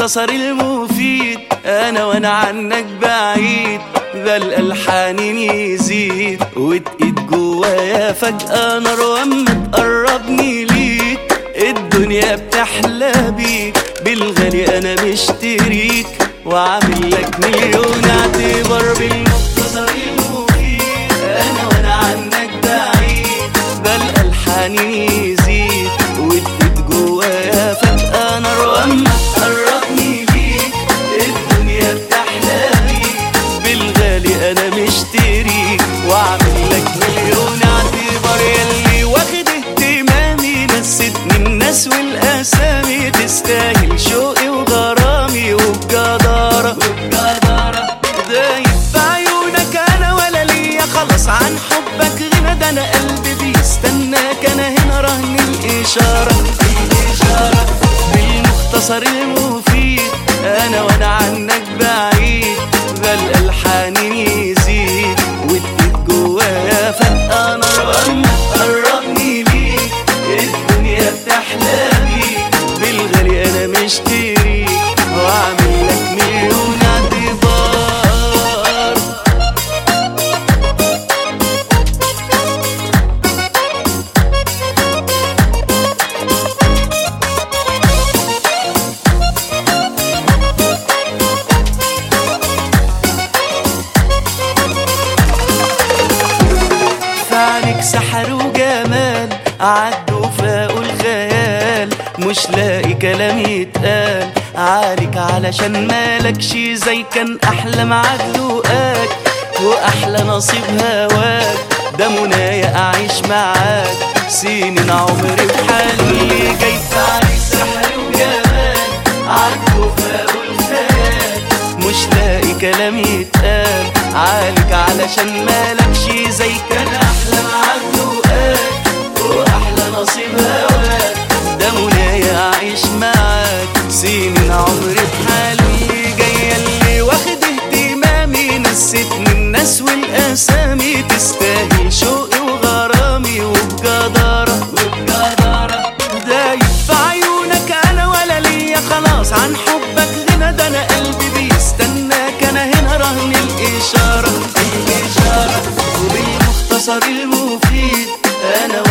بالمختصر المفيد انا وانا عنك بعيد ده الالحان يزيد وتقيد جوايا فجأة نار واما تقربني ليك الدنيا بتحلى بيك بالغالي انا مشتريك وعامل لك مليون اعتبار بالمختصر المفيد انا وانا عنك بعيد ده الالحان يزيد وتقيد جوايا فجأة نار واما تقربني ليك الدنيا بتحلى بيك بالغالي انا مشتريك واعمل لك مليون اعتبار يلي واخد اهتمامي نستني الناس والاسامي تستاهل شوقي وغرامي وبجدارة وبجدارة دايب في عيونك انا ولا ليا خلاص عن حبك غنى ده انا قلبي بيستناك انا هنا رهن الاشارة الاشارة بالمختصر المفيد انا وانا عنك بعيد ده الالحان يزيد وتقيد جوايا فجأة نار واما تقربني ليك الدنيا بتحلى بيك بالغالي انا مشتريك واعمل لك مليون اعتبار فعلك سحر وجمال عدوا فاقوا الخيال مش لاقي كلام يتقال عليك علشان مالكش زي كان احلى معاك لقاك واحلى نصيب هواك ده منايا اعيش معاك سنين عمري بحالي جاي فعلك سحر وجمال عدوا فاقوا الخيال مش لاقي كلام يتقال عليك علشان مالكش زي كان احلى معاك لقاك واحلى نصيب هواك ده منايا اعيش معاك سنين عمري بحالي جايه اللي واخد اهتمامي نسيتني الناس والاسامي تستاهل شوقي وغرامي وبجدارة وبجدارة دايب في عيونك انا ولا ليا خلاص عن حبك غنى ده انا قلبي بيستناك انا هنا رهن الاشارة الاشارة وبالمختصر المفيد انا